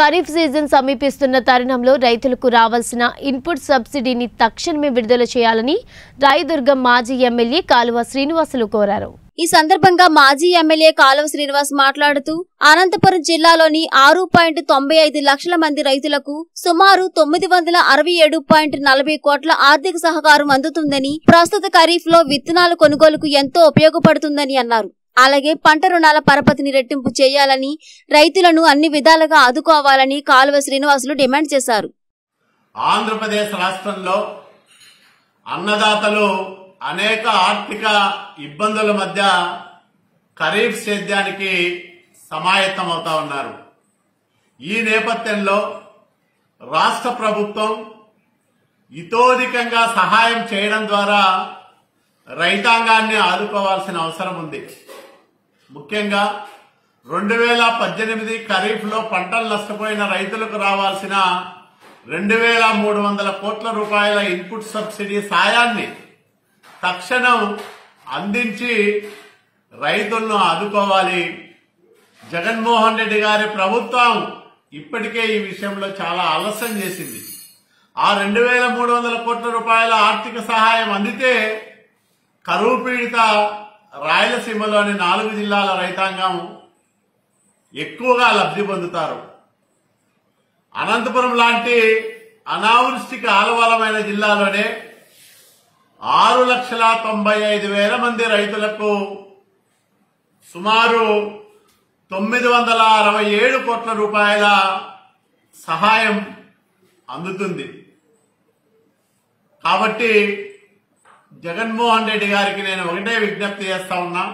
kharif season సమీపిస్తున్న తరుణంలో రైతులకు రావాల్సిన ఇన్పుట్ సబ్సిడీని తక్షణమే విడుదల చేయాలని రాయదుర్గం మాజీ ఎమ్మెల్యే కాలువ శ్రీనివాసులు కోరారు ఈ సందర్భంగా మాజీ ఎమ్మెల్యే కాలువ శ్రీనివాస్ మాట్లాడుతూ అనంతపురం జిల్లాలోని ఆరు పాయింట్ తొంభై ఐదు లక్షల మంది రైతులకు సుమారు తొమ్మిది వందల అరవై ఏడు పాయింట్ నలభై కోట్ల ఆర్థిక సహకారం అందుతుందని ప్రస్తుత ఖరీఫ్ లో విత్తనాల కొనుగోలుకు ఎంతో ఉపయోగపడుతుందని అన్నారు అలాగే పంట రుణాల పరపతిని రెట్టింపు చేయాలని రైతులను అన్ని విధాలుగా ఆదుకోవాలని కాలువ శ్రీనివాసులు డిమాండ్ చేశారు ఆంధ్రప్రదేశ్ రాష్ట్రంలో అన్నదాతలు అనేక ఆర్థిక ఇబ్బందుల మధ్య ఖరీఫ్ సేద్యానికి సమాయత్తం అవుతా ఉన్నారు ఈ నేపథ్యంలో రాష్ట్ర ప్రభుత్వం ఇతోధికంగా సహాయం చేయడం ద్వారా రైతాంగాన్ని ఆదుకోవాల్సిన అవసరం ఉంది ముఖ్యంగా రెండు వేల పద్దెనిమిది ఖరీఫ్లో పంటలు నష్టపోయిన రైతులకు రావాల్సిన రెండు వేల మూడు వందల కోట్ల రూపాయల ఇన్పుట్ సబ్సిడీ సాయాన్ని తక్షణం అందించి రైతులను ఆదుకోవాలి జగన్మోహన్ రెడ్డి గారి ప్రభుత్వం ఇప్పటికే ఈ విషయంలో చాలా ఆలస్యం చేసింది ఆ రెండు వేల మూడు వందల కోట్ల రూపాయల ఆర్థిక సహాయం అందితే కరువు పీడిత రాయలసీమలోని నాలుగు జిల్లాల రైతాంగం ఎక్కువగా లబ్ధి పొందుతారు అనంతపురం లాంటి అనావృష్టికి ఆలవాలమైన జిల్లాలోనే ఆరు లక్షల తొంభై ఐదు వేల మంది రైతులకు సుమారు తొమ్మిది వందల అరవై ఏడు కోట్ల రూపాయల సహాయం అందుతుంది కాబట్టి జగన్మోహన్ రెడ్డి గారికి నేను ఒకటే విజ్ఞప్తి చేస్తా ఉన్నా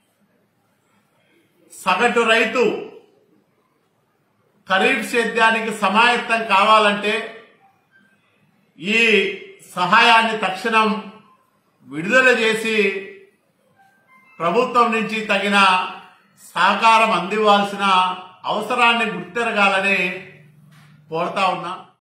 సగటు రైతు ఖరీఫ్ సేద్యానికి సమాయత్తం కావాలంటే ఈ సహాయాన్ని తక్షణం విడుదల చేసి ప్రభుత్వం నుంచి తగిన సహకారం అందివ్వాల్సిన అవసరాన్ని గుర్తెరగాలని కోరుతా ఉన్నా